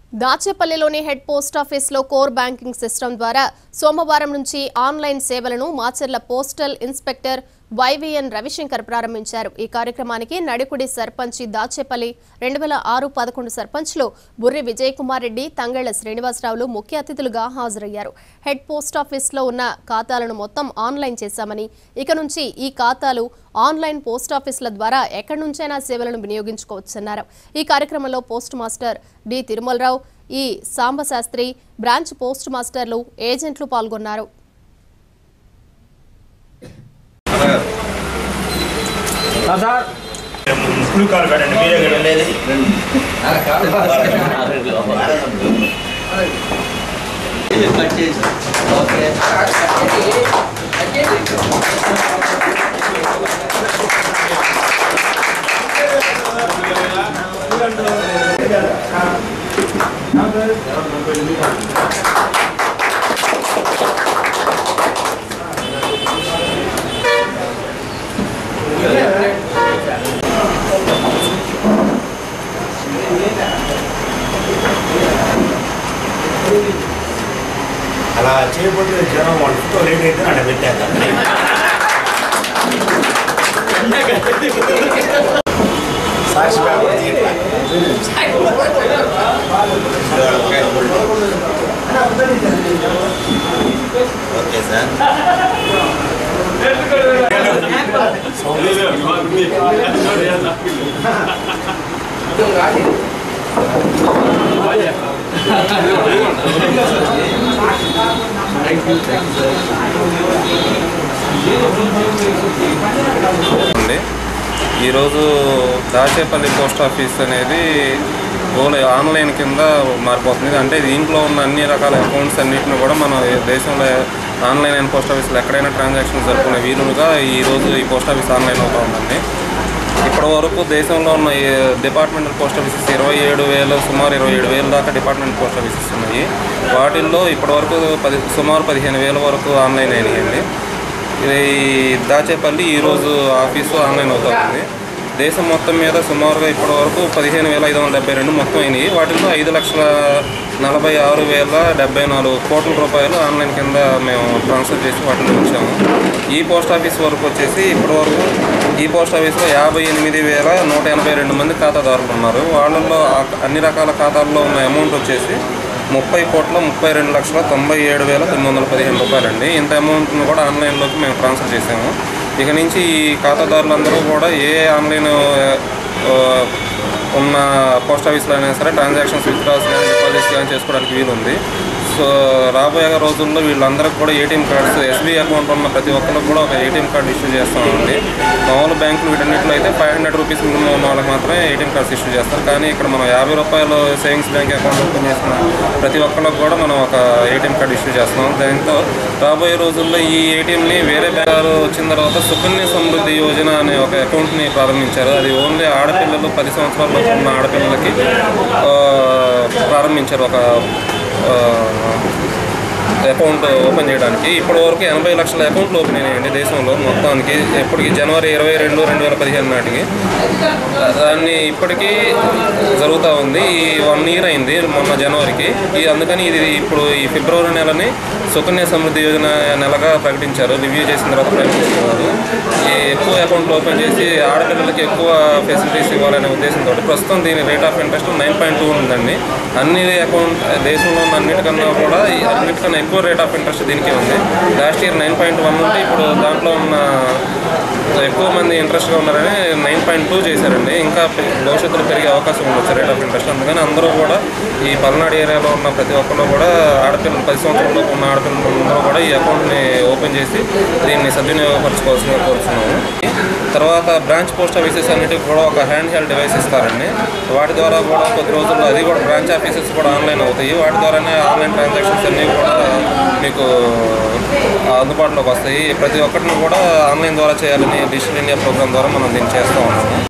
దాచేపల్లిలోని head post ఆఫీస్లో core banking system ద్వారా సోమవారం నుంచి ఆన్లైన్ సేవలను Macherla postal inspector Y V N Ravishankar ప్రారంభించారు ఈ కార్యక్రమానికి నడికుడి సర్పంచి దాచేపల్లి రెండు వేల ఆరు పదకొండు సర్పంచ్లు బుర్రి విజయ్ కుమార్ రెడ్డి తంగళ్ల శ్రీనివాసరావులు ముఖ్య అతిథులుగా హాజరయ్యారు హెడ్ పోస్ట్ ఆఫీస్లో ఉన్న ఖాతాలను మొత్తం ఆన్లైన్ చేశామని ఇక నుంచి ఈ ఖాతాలు ఆన్లైన్ పోస్ట్ ఆఫీసుల ద్వారా ఎక్కడి నుంచైనా సేవలను వినియోగించుకోవచ్చన్నారు ఈ కార్యక్రమంలో పోస్ట్ మాస్టర్ డి తిరుమలరావు ఈ సాంబశాస్త్రి బ్రాంచ్ పోస్ట్ మాస్టర్లు ఏజెంట్లు పాల్గొన్నారు సార్ బ్లూ కార్ కదండి మీరే కదా వెళ్ళేది అలా చేయబోతే జనం వాళ్ళు ఫోటో లేట్ అయితే అక్కడ పెట్టారు సాక్షి పేపర్ తీయట్లా. ఓకే సార్ ఉంది ఈరోజు దాచేపల్లి పోస్ట్ ఆఫీస్ అనేది ఓన్లీ ఆన్లైన్ కింద మారిపోతుంది అంటే దీంట్లో ఉన్న అన్ని రకాల అకౌంట్స్ అన్నిటిని కూడా మన దేశంలో ఆన్లైన్ అండ్ పోస్ట్ ఆఫీస్లో ఎక్కడైనా ట్రాన్సాక్షన్స్ జరుపుకునే వీలుగా ఈరోజు ఈ పోస్ట్ ఆఫీస్ ఆన్లైన్ అవుతూ ఉందండి ఇప్పటి వరకు దేశంలో ఉన్న ఈ డిపార్ట్మెంటల్ పోస్ట్ ఆఫీసెస్ ఇరవై ఏడు వేలు సుమారు ఇరవై ఏడు వేల దాకా డిపార్ట్మెంట్ పోస్ట్ ఆఫీసెస్ ఉన్నాయి వాటిల్లో ఇప్పటి వరకు పది సుమారు పదిహేను వేల వరకు ఆన్లైన్ అయినాయండి ఇది దాచేపల్లి ఈరోజు ఆఫీసు ఆన్లైన్ అవుతుంది దేశం మొత్తం మీద సుమారుగా ఇప్పటి వరకు పదిహేను వేల ఐదు వందల డెబ్బై రెండు మొత్తం అయినాయి వాటిల్లో ఐదు లక్షల నలభై ఆరు వేల డెబ్బై నాలుగు కోట్ల రూపాయలు ఆన్లైన్ కింద మేము ట్రాన్స్ఫర్ చేసి వాటిని ఉంచాము ఈ పోస్ట్ ఆఫీస్ వరకు వచ్చేసి ఇప్పటి వరకు ఈ పోస్ట్ ఆఫీస్లో యాభై ఎనిమిది వేల నూట ఎనభై రెండు మంది ఖాతాదారులు ఉన్నారు వాళ్ళల్లో ఆ- అన్ని రకాల ఖాతాల్లో ఉన్న అమౌంట్ వచ్చేసి ముప్పై కోట్ల ముప్పై రెండు లక్షల తొంభై ఏడు వేల తొమ్మిది వందల పదిహేను రూపాయలండి ఇంత అమౌంట్ను కూడా ఆన్లైన్లోకి మేము ట్రాన్స్ఫర్ చేసాము ఇక నుంచి ఈ ఖాతాదారులందరూ కూడా ఏ ఆన్లైన్ ఆ, ఉన్న పోస్ట్ ఆఫీస్లో అయినా సరే ట్రాన్సాక్షన్స్ విత్డ్రాల్స్ కానీ డిపాజిట్స్ కానీ చేసుకోవడానికి వీలుంది సో రాబోయే రోజుల్లో వీళ్ళందరికీ కూడా ఏటీఎం కార్డ్స్ ఎస్బీఐ అకౌంట్ ఉన్న ప్రతి ఒక్కరికి కూడా ఒక ఏటీఎం కార్డు ఇష్యూ చేస్తామండి మామూలు బ్యాంకులు వీటన్నిటిలో అయితే ఫైవ్ హండ్రెడ్ రూపీస్ మినిమం ఉన్న వాళ్ళకి మాత్రమే ఏటీఎం కార్డ్స్ ఇష్యూ చేస్తారు కానీ ఇక్కడ మనం యాభై రూపాయలు సేవింగ్స్ బ్యాంక్ అకౌంట్ ఓపెన్ చేసిన ప్రతి ఒక్కరికి కూడా మనం ఒక ఏటీఎం కార్డు ఇష్యూ చేస్తున్నాం దాంతో రాబోయే రోజుల్లో ఈ ఏటీఎంని వేరే బ్యాంకు వచ్చిన తర్వాత సుకన్య సమృద్ధి యోజన అనే ఒక అకౌంట్ని ప్రారంభించారు అది ఓన్లీ ఆడపిల్లలు పది సంవత్సరాల లోపు ఉన్న ఆడపిల్లలకి ఆ, ప్రారంభించారు ఒక ఆ, అకౌంట్ ఓపెన్ చేయడానికి ఇప్పటి వరకు ఎనభై లక్షల అకౌంట్లు ఓపెన్ అయినాయండి దేశంలో మొత్తానికి ఎప్పటికి జనవరి ఇరవై రెండు రెండు వేల పదిహేను నాటికి దాన్ని ఇప్పటికీ జరుగుతూ ఉంది ఈ వన్ ఇయర్ అయింది మొన్న జనవరికి ఈ అందుకని ఇది ఇప్పుడు ఈ ఫిబ్రవరి నెలని సుకన్య సమృద్ధి యోజన నెలగా ప్రకటించారు రివ్యూ చేసిన తర్వాత ప్రకటించుకున్నారు ఈ ఎక్కువ అకౌంట్లు ఓపెన్ చేసి ఆడపిల్లలకి ఎక్కువ ఫెసిలిటీస్ ఇవ్వాలనే ఉద్దేశంతో ప్రస్తుతం దీని rate of interest nine point two ఉందండి అన్ని అకౌంట్ దేశంలో ఉన్న అన్నిటికన్నా కూడా ఈ అన్నిటికన్నా ఎక్కువ రేట్ ఆఫ్ ఇంట్రెస్ట్ దీనికే ఉంది last year nine point one ఉంటే ఇప్పుడు దాంట్లో ఉన్న ఎక్కువ మంది ఇంట్రెస్ట్గా ఉన్నారని నైన్ పాయింట్ టూ చేశారండి ఇంకా పె- భవిష్యత్తులో పెరిగే అవకాశం ఉండొచ్చు రేట్ ఆఫ్ ఇంట్రెస్ట్ అందుకని అందరూ కూడా ఈ పల్నాడు ఏరియాలో ఉన్న ప్రతి ఒక్కరు కూడా ఆడపిల్లలు పది సంవత్సరాలలోపు ఉన్న ఆడపిల్లలు అందరూ కూడా ఈ అకౌంట్ని ఓపెన్ చేసి దీన్ని సద్వినియోగపరచుకోవాల్సిందిగా కోరుతున్నాము తర్వాత బ్రాంచ్ పోస్ట్ ఆఫీసెస్ అన్నిటికి కూడా ఒక హ్యాండ్ హెల్డ్ డివైస్ ఇస్తారండి వాటి ద్వారా కూడా కొద్ది రోజుల్లో అది కూడా బ్రాంచ్ ఆఫీసెస్ కూడా ఆన్లైన్ అవుతాయి వాటి ద్వారానే ఆన్లైన్ ట్రాన్సాక్షన్స్ అన్నీ కూడా మీకు అందుబాటులోకి వస్తాయి ప్రతి ఒక్కటిని కూడా ఆన్లైన్ ద్వారా చేయాలని డిజిటల్ ఇండియా ప్రోగ్రామ్ ద్వారా మనం దీన్ని చేస్తూ ఉన్నాము